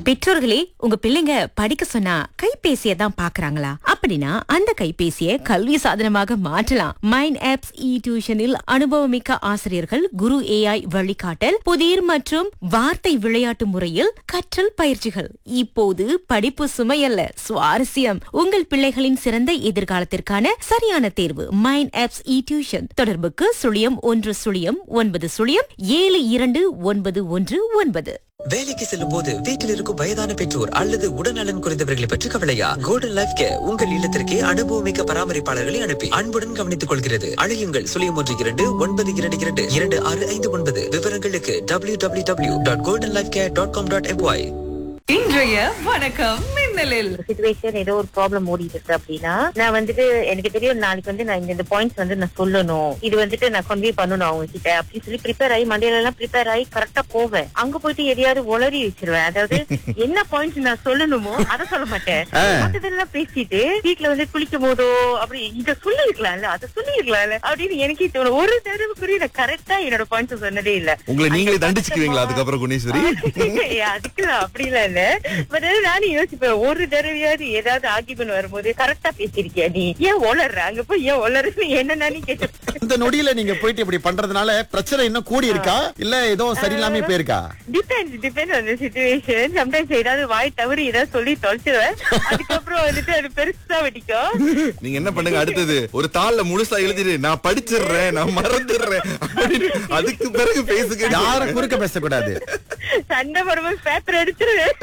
பெற்றோர்களே உங்க பிள்ளைங்க படிக்க சொன்னா கைபேசியை தான் பாக்குறாங்களா அப்படின்னா அந்த கைபேசியை கல்வி சாதனமாக மாற்றலாம் மைண்ட் ஆப்ஸ் இ டியூஷனில் அனுபவமிக்க ஆசிரியர்கள் குரு ஏஐ வழிகாட்டல் புதிர் மற்றும் வார்த்தை விளையாட்டு முறையில் கற்றல் பயிற்சிகள் இப்போது படிப்பு சுமையல்ல சுவாரஸ்யம் உங்கள் பிள்ளைகளின் சிறந்த எதிர்காலத்திற்கான சரியான தேர்வு மைண்ட் ஆப்ஸ் இ டியூஷன் தொடர்புக்கு சுழியம் ஒன்று சுழியம் ஒன்பது சுழியம் ஏழு இரண்டு ஒன்பது ஒன்று ஒன்பது வேலைக்கு செல்லும் போது வீட்டில் இருக்கும் வயதான பெற்றோர் அல்லது உடல்நலன் குறைந்தவர்களை பற்றி கவலையா கோல்டன் லைஃப் கேர் உங்கள் இல்லத்திற்கே அனுபவமிக்க பராமரிப்பாளர்களை அனுப்பி அன்புடன் கவனித்துக் கொள்கிறது அழையுங்கள் சுழியம் ஒன்று இரண்டு ஒன்பது இரண்டு இரண்டு இரண்டு ஆறு ஐந்து ஒன்பது விவரங்களுக்கு W W W dot golden life care dot com dot M Y இன்றைய வணக்கம் மின்னலில் சுச்சுவேஷன் ஏதோ ஒரு ப்ராப்ளம் ஓடிட்டு இருக்கு அப்படின்னா நான் வந்துட்டு எனக்கு தெரியும் நாளைக்கு வந்து நான் இந்த பாயிண்ட்ஸ் வந்து நான் சொல்லணும் இது வந்துட்டு நான் கன்வே பண்ணணும் அவங்க கிட்ட அப்படின்னு சொல்லி ப்ரிப்பேர் ஆகி மண்டையில எல்லாம் ப்ரிப்பேர் ஆகி கரெக்டா போவேன் அங்க போயிட்டு எதையாவது உளறி வச்சிருவேன் அதாவது என்ன பாயிண்ட்ஸ் நான் சொல்லணுமோ அதை சொல்ல மாட்டேன் மத்ததெல்லாம் பேசிட்டு வீட்டுல வந்து குளிக்கும் போதோ அப்படி இத சொல்லிருக்கலாம்ல அதை சொல்லிருக்கலாம்ல அப்படின்னு எனக்கே தோணும் ஒரு தடவை கூட நான் கரெக்டா என்னோட பாயிண்ட்ஸ் சொன்னதே இல்ல உங்களை நீங்களே தண்டிச்சுக்குவீங்களா அதுக்கப்புறம் குணேஸ்வரி அதுக்குலாம் அப்படிலாம் இல்ல பட் நானும் யோசிப்பேன் ஒரு தடவையாவது ஏதாவது ஆர்கியூமெண்ட் வரும்போது கரெக்டா பேசிருக்கியா நீ ஏன் ஒளர்ற அங்க போய் ஏன் ஒளர்றன்னு என்ன நானே கேட்டு இந்த நொடியில நீங்க போயிட்டு இப்படி பண்றதுனால பிரச்சனை இன்னும் கூடி இருக்கா இல்ல ஏதோ சரியில்லாம போயிருக்கா depend depend on situation sometimes ஏதாவது வாய் தவறி ஏதாவது சொல்லி தொலைச்சிருவேன் அதுக்கப்புறம் வந்துட்டு அது பெருசா வெடிக்கும் நீங்க என்ன பண்ணுங்க அடுத்தது ஒரு தாள்ல முழுசா எழுதிட்டு நான் படிச்சிடுறேன் நான் மறந்துடுறேன் அப்படின்னு அதுக்கு பிறகு பேசுங்க யார குறுக்க பேசக்கூடாது சண்டை போடும்போது பேப்பர் எடுத்துருவேன்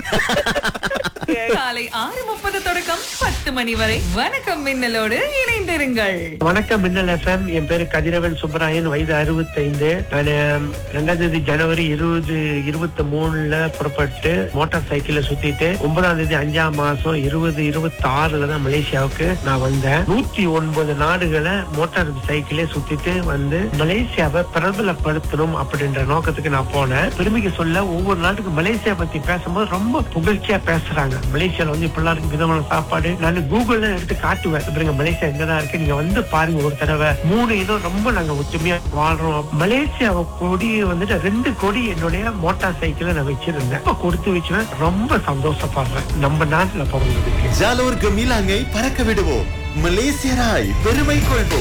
காலை ஆறு முப்பது தொடக்கம் பத்து மணி வரை வணக்கம் மின்னலோடு இணைந்திருங்கள் வணக்கம் மின்னல் எஃப்எம் என் பேரு கதிரவன் சுப்பராயன் வயது அறுபத்தைந்து நான் ரெண்டாம் தேதி ஜனவரி இருபது இருபத்தி மூணுல புறப்பட்டு மோட்டார் சைக்கிள்ல சுத்திட்டு ஒன்பதாம் தேதி அஞ்சாம் மாசம் இருபது இருபத்தி ஆறுல தான் மலேசியாவுக்கு நான் வந்தேன் நூத்தி ஒன்பது நாடுகளை மோட்டார் சைக்கிளே சுத்திட்டு வந்து மலேசியாவை பிரபலப்படுத்தணும் அப்படின்ற நோக்கத்துக்கு நான் போனேன் பெருமைக்கு சொல்ல ஒவ்வொரு நாட்டுக்கு மலேசியா பத்தி பேசும்போது ரொம்ப புகழ்ச்சியா பேசுறாங்க மலேசியால வந்து இப்படிலாம் இருக்கு விதமான சாப்பாடு நான் கூகுள்ல எடுத்து காட்டுவேன் பாருங்க மலேசியா எங்கதான் இருக்கு நீங்க வந்து பாருங்க ஒரு தடவை மூணு இடம் ரொம்ப நாங்க ஒற்றுமையா வாழ்றோம் மலேசியா கொடி வந்துட்டு ரெண்டு கொடி என்னுடைய மோட்டார் சைக்கிளை நான் வச்சிருந்தேன் இப்ப கொடுத்து வச்சுவேன் ரொம்ப சந்தோஷப்படுறேன் நம்ம நாட்டுல பிறந்ததுக்கு ஜாலோர் கமிலாங்கை பறக்க விடுவோம் மலேசியராய் பெருமை கொள்வோம்